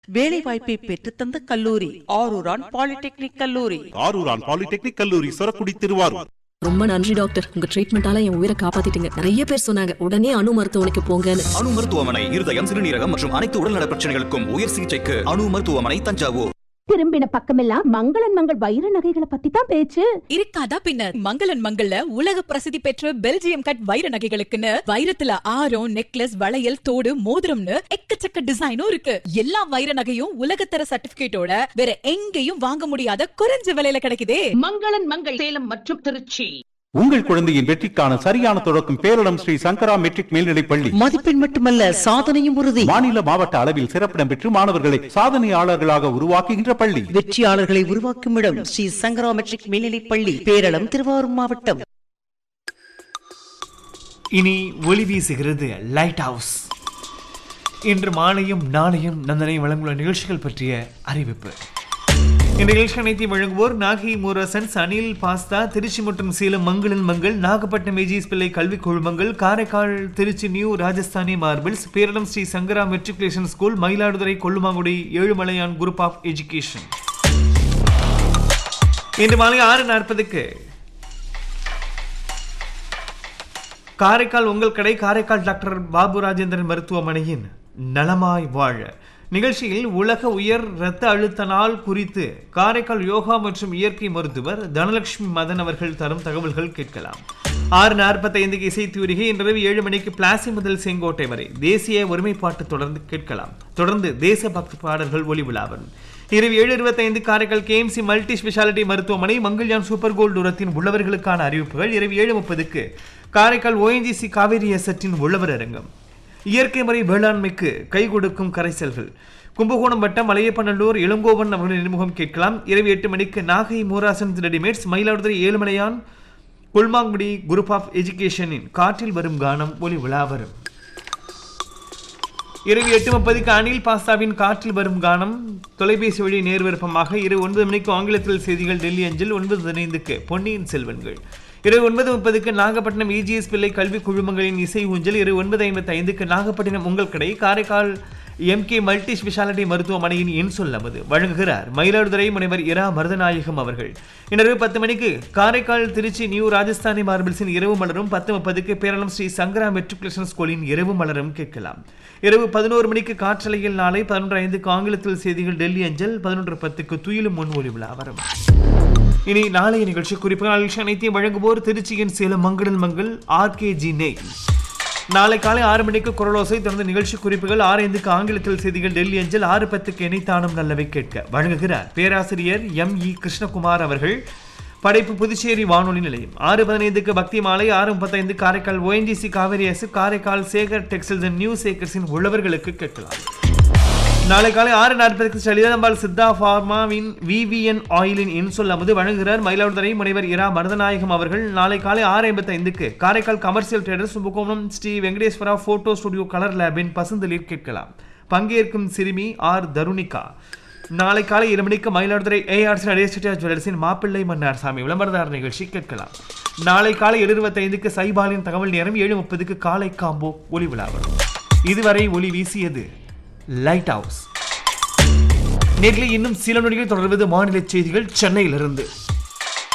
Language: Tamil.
வேலை வாய்ப்பை பெற்றுத்தந்த கல்லூரி ஆரூரான் பாலிடெக்னிக் கல்லூரி ஆரூரான் பாலிடெக்னிக் கல்லூரி சொரக்குடி திருவாரூர் ரொம்ப நன்றி டாக்டர் உங்க ட்ரீட்மெண்டால என் உயிரை காப்பாத்திட்டீங்க நிறைய பேர் சொன்னாங்க உடனே அணு மருத்துவமனைக்கு போங்கன்னு அணு மருத்துவமனை இருதயம் சிறுநீரகம் மற்றும் அனைத்து உடல்நல பிரச்சனைகளுக்கும் உயர் சிகிச்சைக்கு அணு மருத்துவமனை தஞ்சாவூர் திரும்பின பக்கமெல்லாம் மங்களன் மங்கள் வைர நகைகளை பத்தி தான் பேச்சு இருக்காதா பின்ன மங்களன் மங்கள்ல உலக பிரசித்தி பெற்ற பெல்ஜியம் கட் வைர நகைகளுக்குன்னு வைரத்துல ஆரம் நெக்லஸ் வளையல் தோடு மோதிரம்னு எக்கச்சக்க டிசைனும் இருக்கு எல்லா வைர நகையும் உலகத்தர சர்டிபிகேட்டோட வேற எங்கேயும் வாங்க முடியாத குறைஞ்ச விலையில கிடைக்குதே மங்களன் மங்கள் சேலம் மற்றும் திருச்சி உங்கள் குழந்தையின் வெற்றிக்கான சரியான தொடக்கம் பேரிடம் ஸ்ரீ சங்கரா மெட்ரிக் மேல்நிலைப் பள்ளி மதிப்பெண் மட்டுமல்ல சாதனையும் உறுதி மாநில மாவட்ட அளவில் சிறப்பிடம் பெற்று மாணவர்களை சாதனையாளர்களாக உருவாக்குகின்ற பள்ளி வெற்றியாளர்களை உருவாக்கும் இடம் ஸ்ரீ சங்கரா மெட்ரிக் மேல்நிலைப் பள்ளி பேரளம் திருவாரூர் மாவட்டம் இனி ஒளி வீசுகிறது லைட் ஹவுஸ் இன்று மாலையும் நாளையும் நந்தனை வழங்குள்ள நிகழ்ச்சிகள் பற்றிய அறிவிப்பு இந்த நிகழ்ச்சி அனைத்தையும் வழங்குவோர் நாகை மூரசன்ஸ் அனில் பாஸ்தா திருச்சி மற்றும் சேலம் மங்களன் மங்கள் நாகப்பட்டினம் ஏஜிஎஸ் பிள்ளை கல்விக் குழுமங்கள் Karaikal Tiruchi new Rajasthani marbles Peralam Sri Sankara matriculation school Mayiladuthurai Kollumangudi Ezhumalaiyan group of education இன்று மாலை ஆறு நாற்பதுக்கு காரைக்கால் உங்கள் கடை காரைக்கால் டாக்டர் பாபு ராஜேந்திரன் மருத்துவமனையின் நலமாய் வாழ நிகழ்ச்சியில் உலக உயர் இரத்த அழுத்த நாள் குறித்து காரைக்கால் யோகா மற்றும் இயற்கை மருத்துவர் தனலட்சுமி மதன் அவர்கள் தரும் தகவல்கள் கேட்கலாம் ஆறு நாற்பத்தைந்துக்கு இசைத்தூரிகை இன்றிரவு ஏழு மணிக்கு பிளாசி முதல் செங்கோட்டை வரை தேசிய ஒருமைப்பாட்டு தொடர்ந்து கேட்கலாம் தொடர்ந்து தேசபக்தி பாடல்கள் ஒளி விழாவன் இரவு ஏழு இருபத்தைந்து காரைக்கால் கேஎம்சி மல்டி ஸ்பெஷாலிட்டி மருத்துவமனை மங்கள்யான் சூப்பர் கோல்டு உரத்தின் உள்ளவர்களுக்கான அறிவிப்புகள் இரவு ஏழு முப்பதுக்கு காரைக்கால் ஓஎன்ஜிசி காவேரி எசட்டின் உழவர் அரங்கம் இயற்கை முறை வேளாண்மைக்கு கை கொடுக்கும் கரைசல்கள் கும்பகோணம் வட்டம் மலையப்பநல்லூர் இளங்கோவன் அவர்களின் அறிமுகம் கேட்கலாம் இரவு எட்டு மணிக்கு Nagai Moorasan readymades Mayiladuthurai Ezhumalaiyan Kulmangudi group of எஜுகேஷனின் காற்றில் வரும் கானம் ஒளி விழா வரும் இரவு எட்டு முப்பதுக்கு அனில் பாஸ்தாவின் காற்றில் வரும் கானம் தொலைபேசி வழி நேர்விருப்பமாக இரவு ஒன்பது மணிக்கு ஆங்கிலத்தில் செய்திகள் டெல்லி அஞ்சல் ஒன்பது பதினைந்துக்கு பொன்னியின் செல்வன்கள் இரவு ஒன்பது முப்பதுக்கு நாகப்பட்டினம் இஜிஎஸ் பிள்ளை கல்வி குழுமங்களின் இசை ஊஞ்சல் இரவு ஒன்பது ஐம்பத்தி ஐந்துக்கு நாகப்பட்டினம் உங்கள் கடை காரைக்கால் எம்கே மல்டி ஸ்பெஷாலிட்டி மருத்துவமனையின் என் சொல்லாமது வழங்குகிறார் மயிலாடுதுறை முனைவர் இரா மருதநாயகம் அவர்கள் இன்றிரவு பத்து மணிக்கு காரைக்கால் திருச்சி நியூ ராஜஸ்தானி மார்பிள்ஸின் இரவு மலரும் பத்து முப்பதுக்கு பேரளம் ஸ்ரீ சங்கரா மெட்ரிகுலேஷன் ஸ்கூலின் இரவு மலரும் கேட்கலாம் இரவு பதினோரு மணிக்கு காற்றலையில் நாளை பதினொன்று ஐந்துக்கு ஆங்கிலத்தில் செய்திகள் டெல்லி அஞ்சல் பதினொன்று பத்துக்கு துயிலும் முன் ஒளி விழா வரும் இனி நாளைய நிகழ்ச்சி குறிப்பாக நிகழ்ச்சி அனைத்தையும் வழங்குவோர் திருச்சியின் சேலம் மங்கடல் மங்கள் ஆர்கேஜி நெய் நாளை காலை ஆறு மணிக்கு குரலோசை தொடர்ந்து நிகழ்ச்சி குறிப்புகள் ஆறு ஐந்துக்கு ஆங்கிலத்தில் செய்திகள் டெல்லி அஞ்சல் ஆறு பத்துக்கு இணைத்தானும் நல்லவை கேட்க வழங்குகிறார் பேராசிரியர் எம் இ கிருஷ்ணகுமார் அவர்கள் படைப்பு புதுச்சேரி வானொலி நிலையம் ஆறு பதினைந்துக்கு பக்தி மாலை ஆறு முப்பத்தைந்து காரைக்கால் ஓஎன்டிசி காவேரி அரசு Karaikal Sekar textiles and new சேக்கர்ஸின் உழவர்களுக்கு கேட்கலாம் நாளை காலை ஆறு நாற்பதுக்கு சலிதம்பால் சித்தா ஃபார்மாவின் விவிஎன் ஆயிலின் இன்சொல் அமுது வழங்குகிறார் மயிலாடுதுறை முனைவர் இரா மருதநாயகம் அவர்கள் நாளை காலை ஆறு ஐம்பத்தி ஐந்துக்கு Karaikal commercial traders Kumbakonam Sri Venkateswara photo studio colour லேபின் பசுந்தளிர் கேட்கலாம் பங்கேற்கும் சிறுமி ஆர் தருணிகா நாளை காலை இரு மணிக்கு மயிலாடுதுறை ஏஆர்சி நடேசிட்டியா ஜுவல்லர்ஸின் மாப்பிள்ளை மன்னார் சாமி விளம்பரதார நிகழ்ச்சி கேட்கலாம் நாளை காலை ஏழு இருபத்தைந்துக்கு சைபாலின் தகவல் நேரம் ஏழு முப்பதுக்கு காலை காம்போ ஒளி விழா வரும் இதுவரை ஒளி வீசியது லைட் ஹவுஸ் நேர்களை இன்னும் சில நொடிகள் தொடர்வது மாநில செய்திகள் சென்னையிலிருந்து